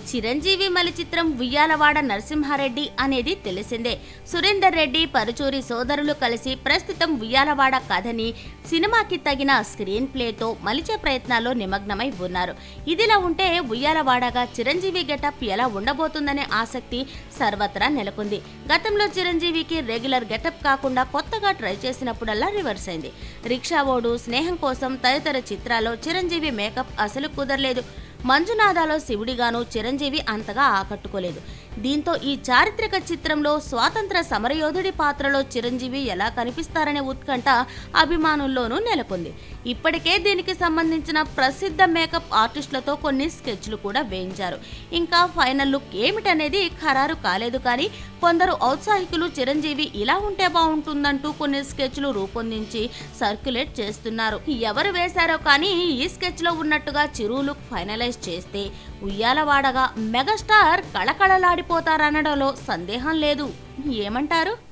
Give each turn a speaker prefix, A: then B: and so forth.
A: చిరంజీవి మలి చిత్రం ఉయ్యాలవాడ నరసింహారెడ్డి అనేది తెలిసిందే సురేందర్ రెడ్డి పరుచూరి సోదరులు కలిసి ప్రస్తుతం ఉయ్యాలవాడ కథని సినిమాకి తగిన స్క్రీన్ ప్లేతో మలిచే ప్రయత్నాల్లో నిమగ్నమై ఉన్నారు ఇదిలా ఉంటే ఉయ్యాలవాడగా చిరంజీవి గెటప్ ఎలా ఉండబోతుందనే ఆసక్తి సర్వత్రా నెలకొంది గతంలో చిరంజీవికి రెగ్యులర్ గెటప్ కాకుండా కొత్తగా ట్రై చేసినప్పుడల్లా రివర్స్ అయింది రిక్షా ఓడు స్నేహం కోసం తదితర చిత్రాల్లో చిరంజీవి మేకప్ అసలు కుదరలేదు మంజునాథాలో శివుడిగాను చిరంజీవి అంతగా ఆకట్టుకోలేదు దీంతో ఈ చారిత్రక చిత్రంలో స్వాతంత్ర సమరయోధుడి పాత్రలో చిరంజీవి ఎలా కనిపిస్తారనే ఉత్కంఠ అభిమానుల్లోనూ నెలకొంది ఇప్పటికే దీనికి సంబంధించిన ప్రసిద్ధ మేకప్ ఆర్టిస్టులతో కొన్ని స్కెచ్లు కూడా వేయించారు ఇంకా ఫైనల్ లుక్ ఏమిటనేది ఖరారు కాలేదు కానీ కొందరు ఔత్సాహికులు చిరంజీవి ఇలా ఉంటే బాగుంటుందంటూ కొన్ని స్కెచ్లు రూపొందించి సర్క్యులేట్ చేస్తున్నారు ఎవరు వేశారో కానీ ఈ స్కెచ్ లో ఉన్నట్టుగా చిరు లుక్ ఫైనలైజ్ చేస్తే ఉయ్యాలవాడగా మెగాస్టార్ కళకళలాడిపోతారనడంలో సందేహం లేదు ఏమంటారు